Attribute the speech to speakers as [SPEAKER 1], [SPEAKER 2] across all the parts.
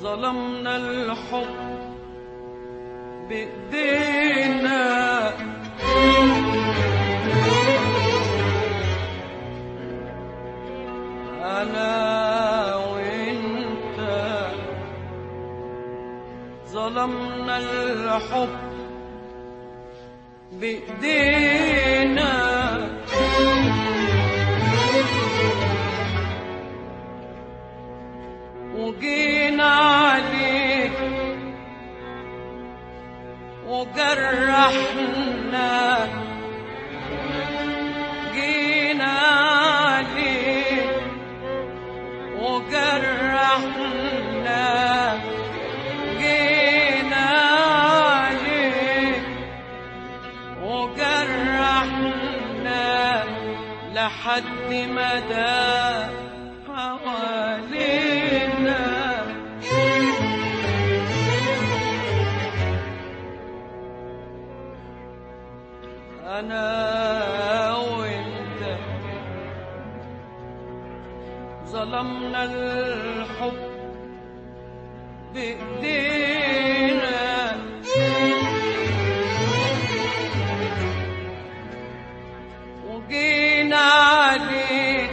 [SPEAKER 1] ظلمنا الحب بإيدينا أنا وإنت ظلمنا الحب بإيدينا وجينا عليك وجرحنا جينا عليك وجرحنا جينا عليك وجرحنا لحد ما ده حوالينا أنا وأنت ظلمنا الحب بإيدينا وجينا عليك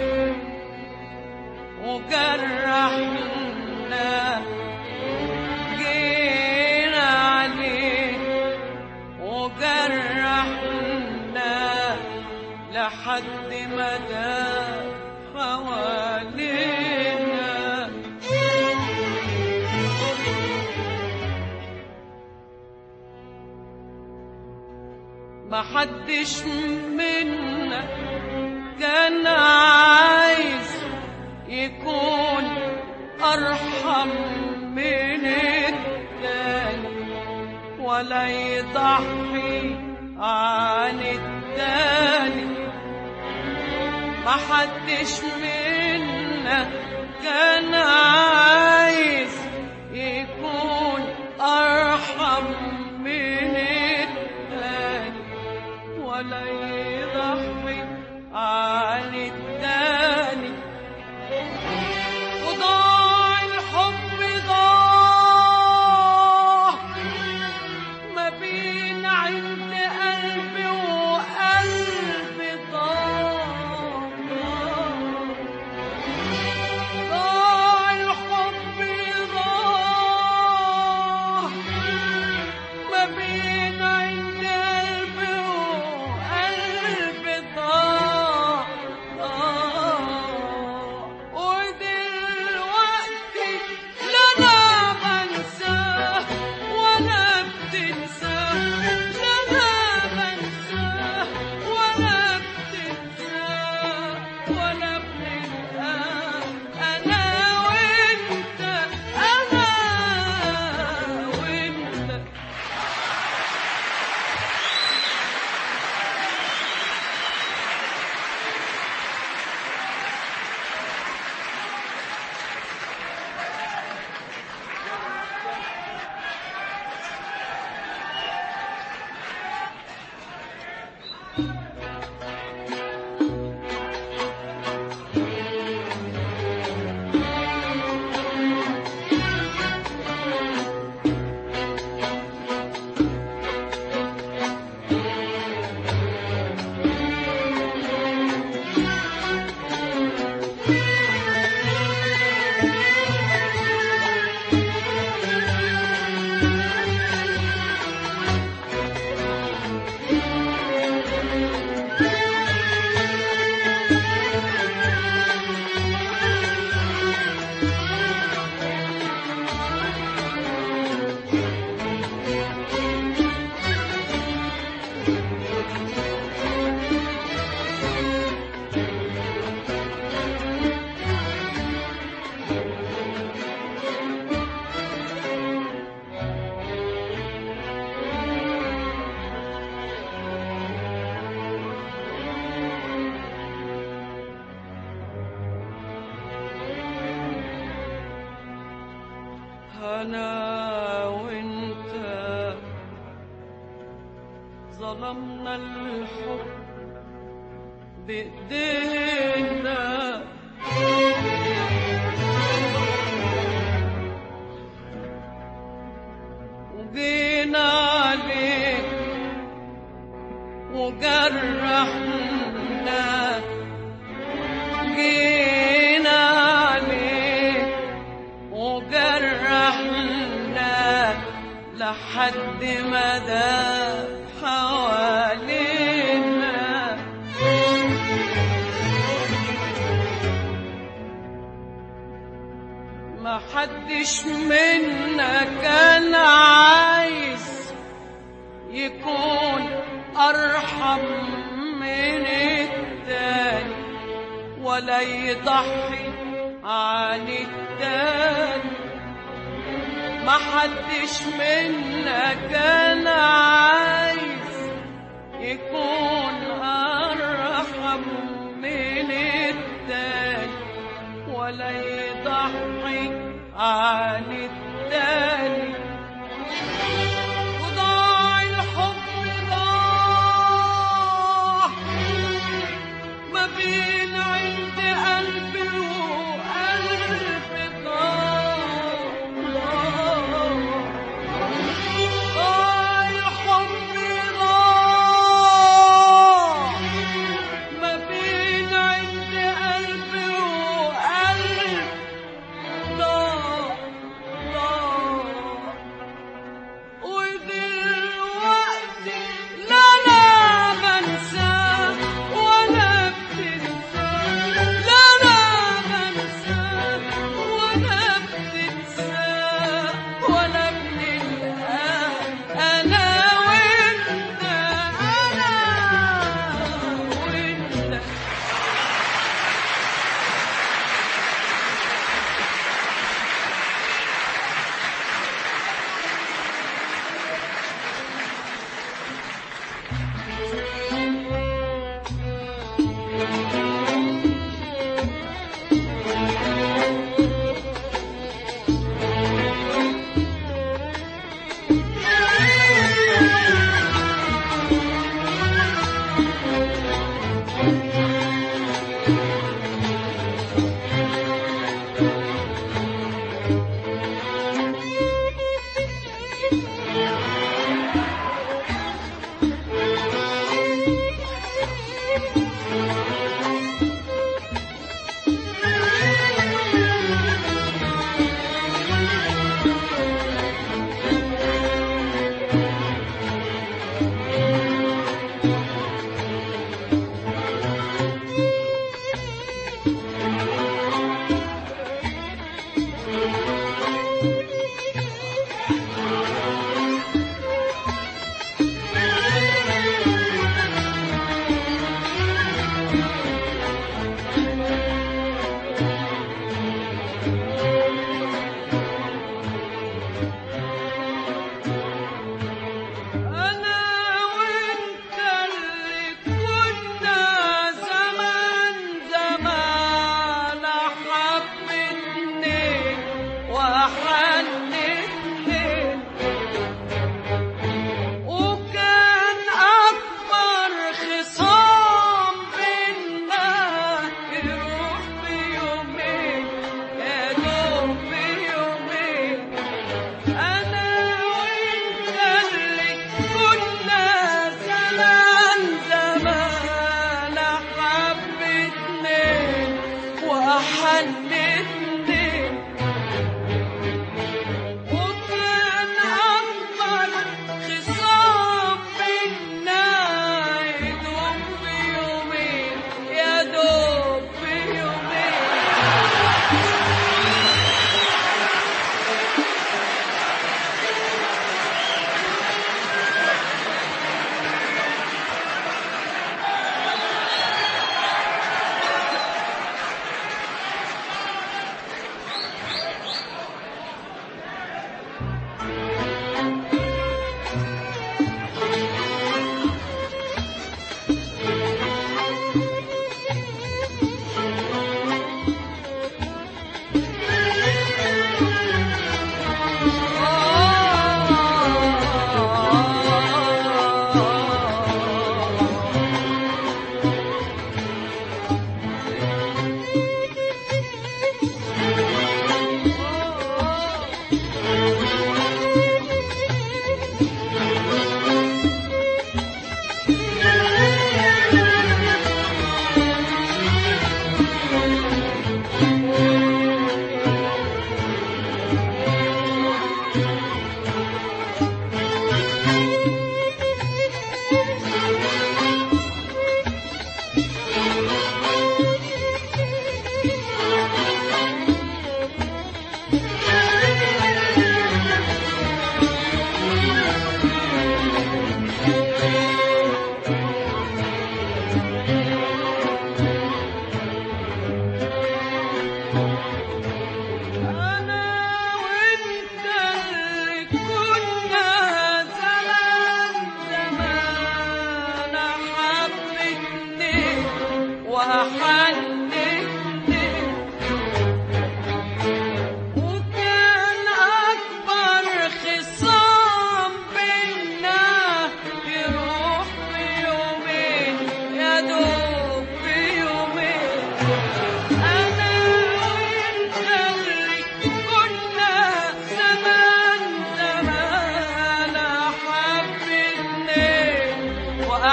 [SPEAKER 1] وجرحنا جينا عليك وجرحنا لحد ما ده حوالينا محدش منا كان عايز يكون أرحم من التاني ولا يضحي عن التاني محدش منا كان عايز يكون أرحم من التاني ولا يضحي عن التاني وضاع الحب ضاع ما بين عند قلبي وقلبي ضاع ضاع الحب ضاع ما بين عند قلبي وقلبي ضاع ضاع ودلوقتي لا انا بنساه ولا بتنساه لا انا بنساه ولا بتنساه ولا بنلقاه انا وانت انا وانت أنا وأنت ظلمنا الحب بإيدينا جينا عليك وجرحنا جينا عليك وجرحنا لحد ما داب حوالينا ما حدش منا كان عايز يكون أرحم من التاني ولا يضحي عن التاني ما حدش منا كان عايز يكون أرحم من التاني ولا يضحي عن التاني وضاع الحب ضاع ما بين عند قلب وقلب ضاع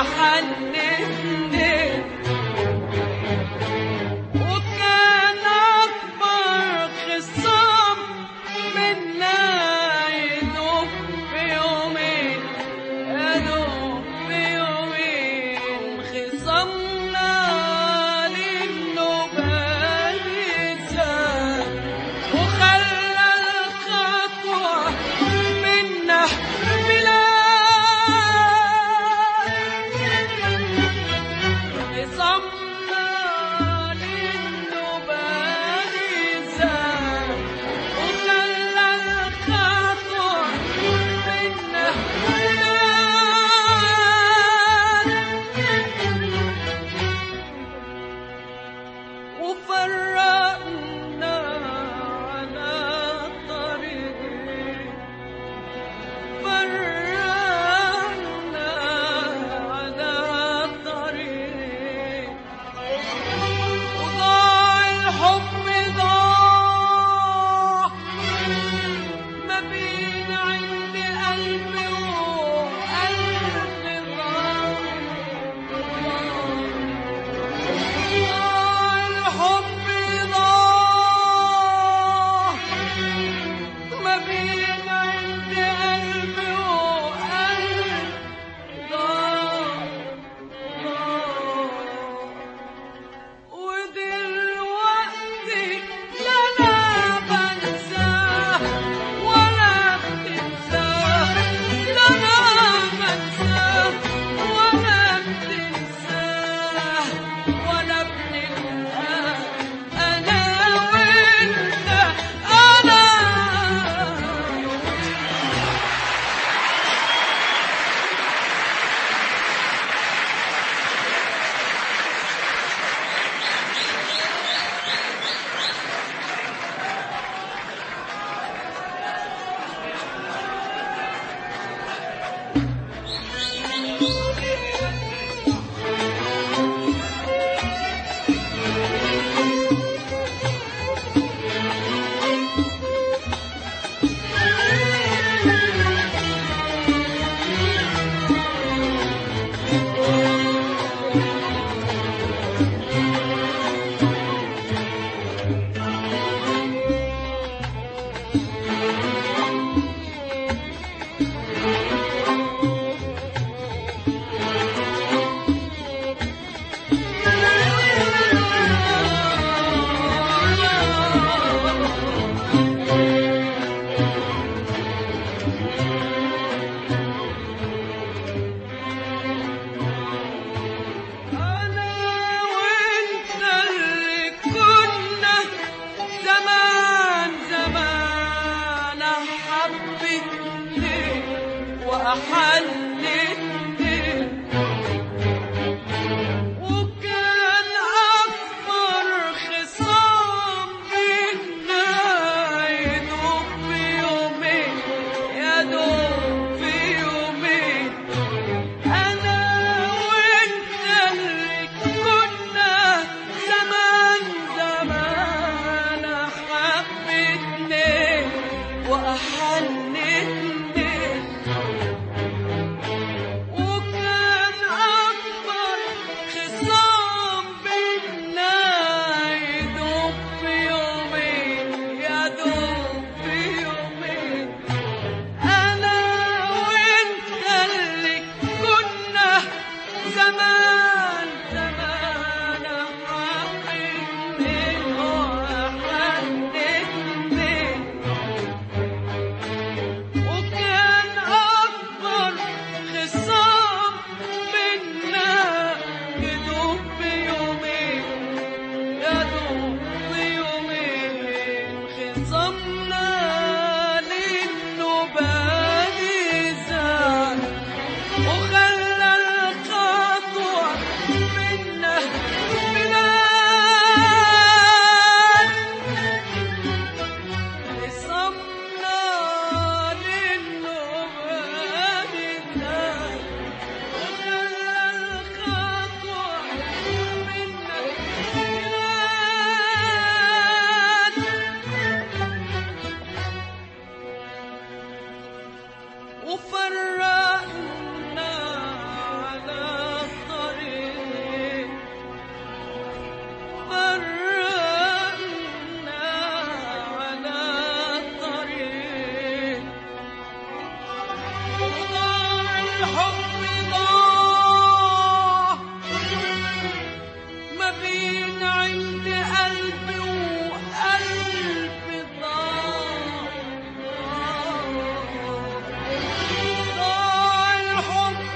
[SPEAKER 1] حنتني وكان أكبر خصام منا يدوب بيومين يدوب بيومين خصامنا للنبال يتسال وخلى الخطوة منا بلاد الحب ضاع ما بين عند قلبي وقلبي ضاع ضاع الحب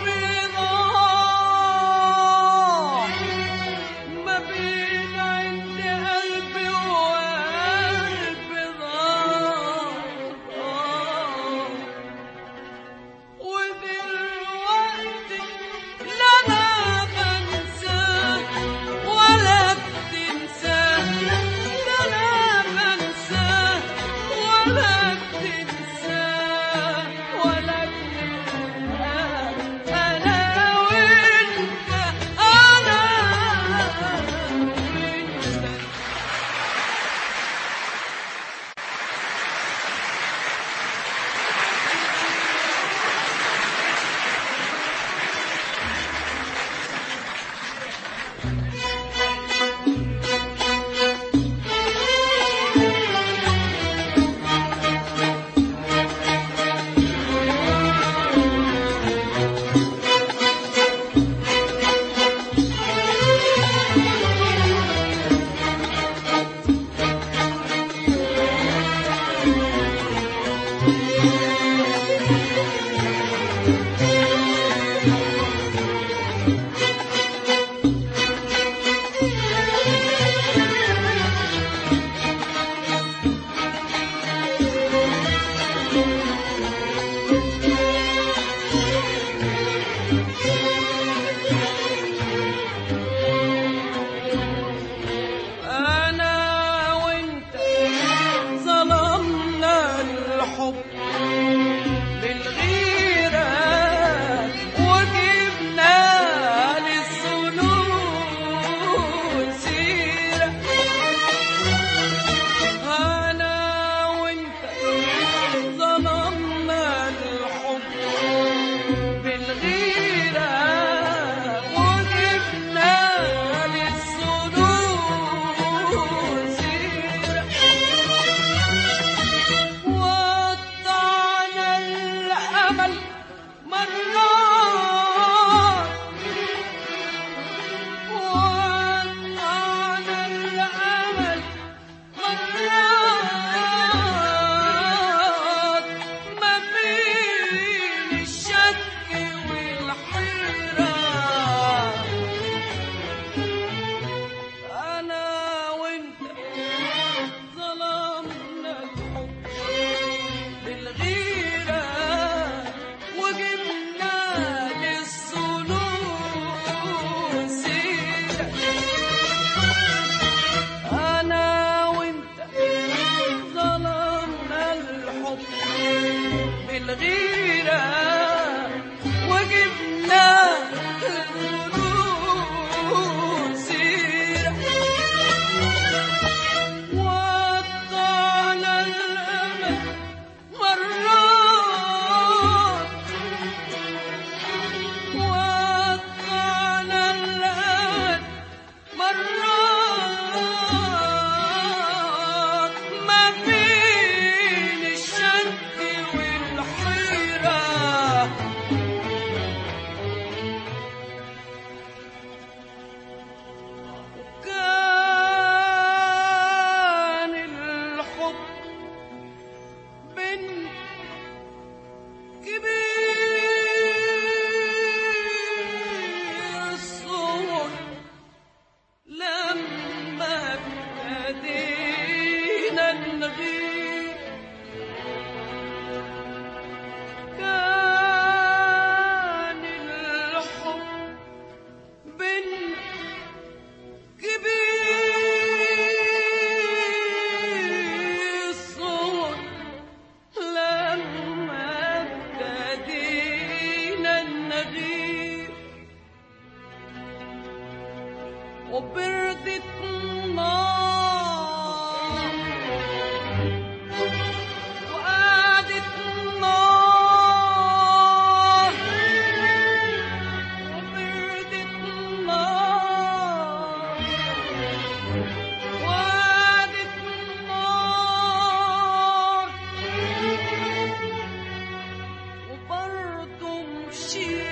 [SPEAKER 1] ضاع ما بين عند قلبي وقلبي ضاع ودلوقتي لا انا بنساك ولا بتنساك لا انا بنساك ولا بتنساك ولا بتنساك انا وانت انا وانت أنا وأنت ظلمنا الحب بالغيرة وجبنا للظنون سيرة أنا وأنت ظلمنا الحب بالغيرة وجبنا للظنون سيرة وقطعنا الأمل مرات وقطعنا الأمل مرات ما بين الشك والحيرة أنا وأنت ظلمنا الحب بالغيرة وجبنا للظنون سيرة أنا وأنت ظلمنا الحب بالغيرة وجبنا للظنون سيرة وقطعنا الأمل مرات وقطعنا الأمل مرات ما بين الشك والحيرة كان الحب بين كبير الصور لما ابتدينا نغيب كان الحب بين كبير الصور لما ابتدينا نغيب وبردت النار وقعدت النار وبردت النار وقعدت النار وبرضه مشيت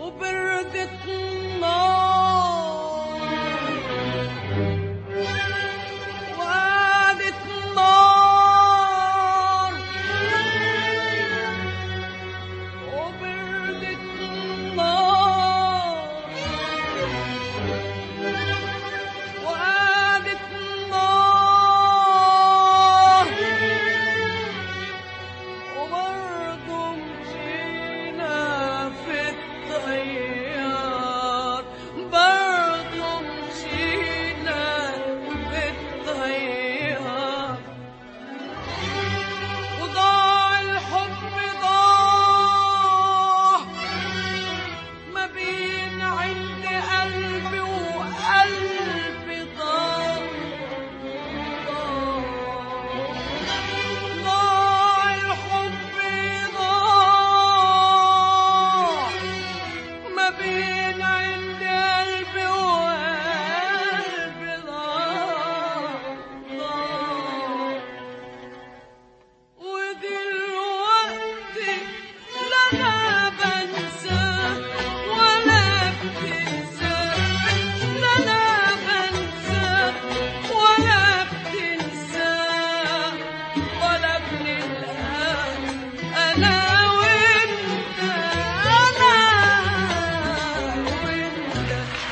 [SPEAKER 1] وبردت النار وقعدت النار وبردت النار وقعدت النار وبرضه مشينا في الطيار برضه مشينا في الطيار وضاع الحب ضاع ما بين عند قلبي وقلبي ضاع ضاع الحب ضاع ما بين عند قلبي وقلبي ضاع ضاع ودلوقتي لا انا بنسى ولا بتنسى لا انا بنسى ولا بتنسى ولا بنلقى انا وانت انا وانت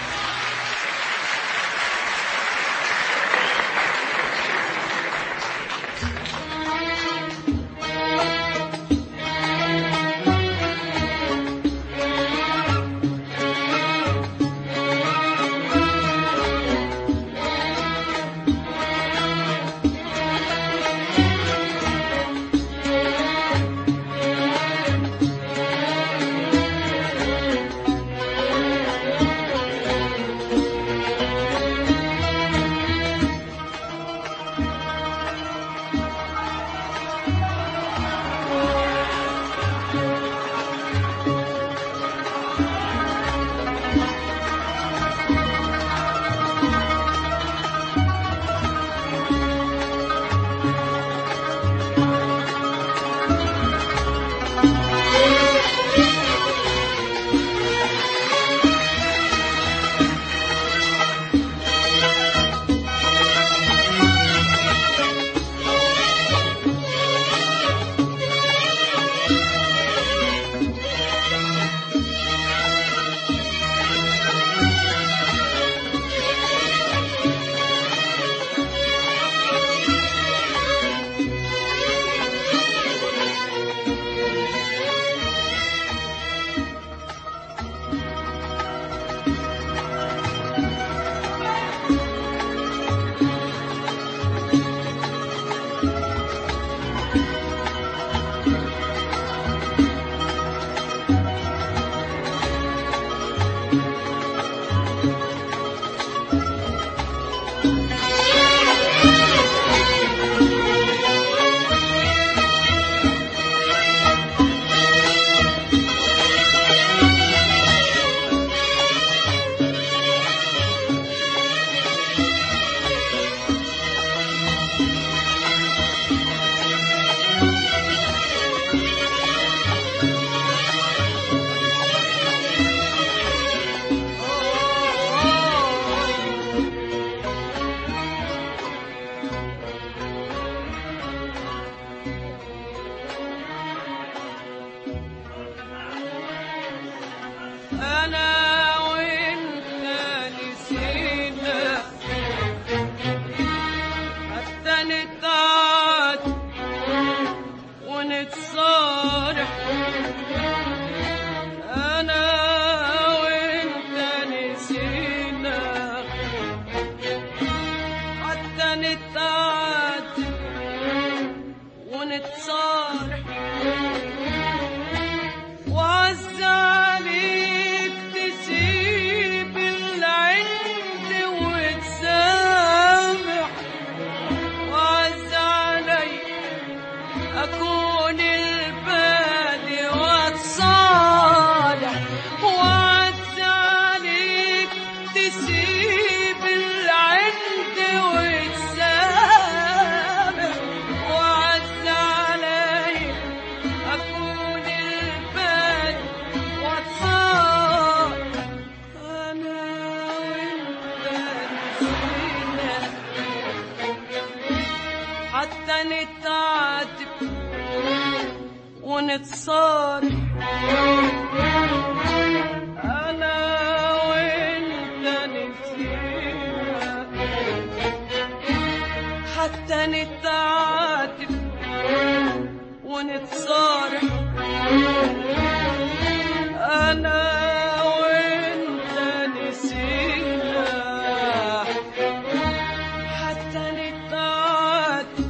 [SPEAKER 1] أنا وأنت نسينا حتى نتعاد ونتصارح أنا وأنت نسينا حتى نتعاد ونتصارح وعز عليك ونتصارع أنا وأنت نسينا حتى نتعاتب ونتصارع أنا وأنت نسينا حتى نتعاتب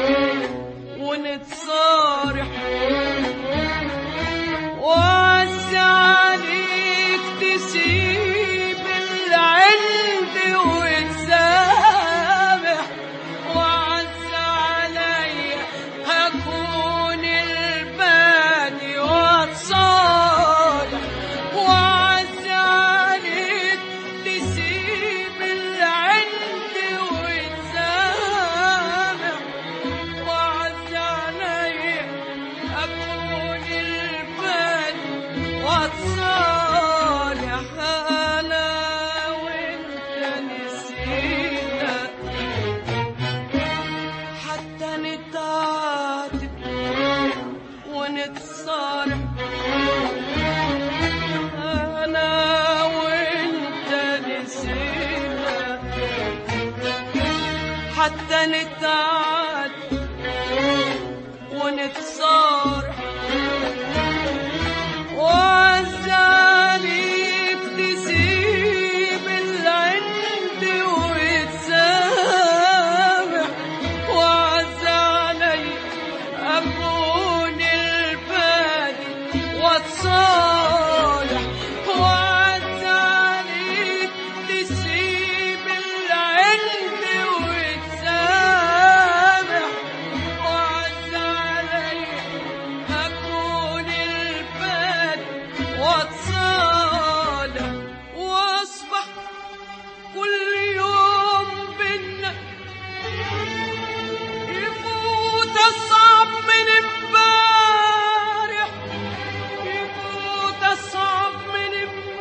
[SPEAKER 1] ونتصارع وعز عليك تسيب العند وتسامح وعز عليا هكون البادي واتصالح وعز عليك تسيب العند وتسامح وعز عليا أكون البدء والصالح أنا وأنت نسينا حتى نتعاتب ونتصالح أنا وأنت نسينا حتى نتعاتب ونتصارع وعزاليك تسيب العند وتسامح وعزالي أكون البادي واتصالح وعزاليك تسيب العند وتسامح وعز علي أكون الباد واتصالح وأصبح كل يوم بينا يفوت أصعب من امبارح يفوت أصعب من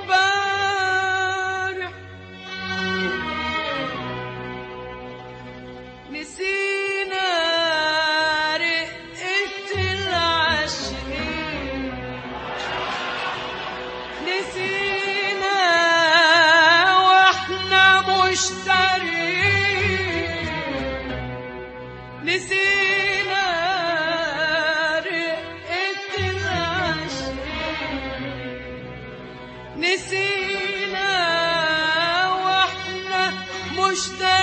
[SPEAKER 1] امبارح نسينا رقة العشرين نسينا واحنا مشترين نسينا رقة العشرين نسينا واحنا مشتاقين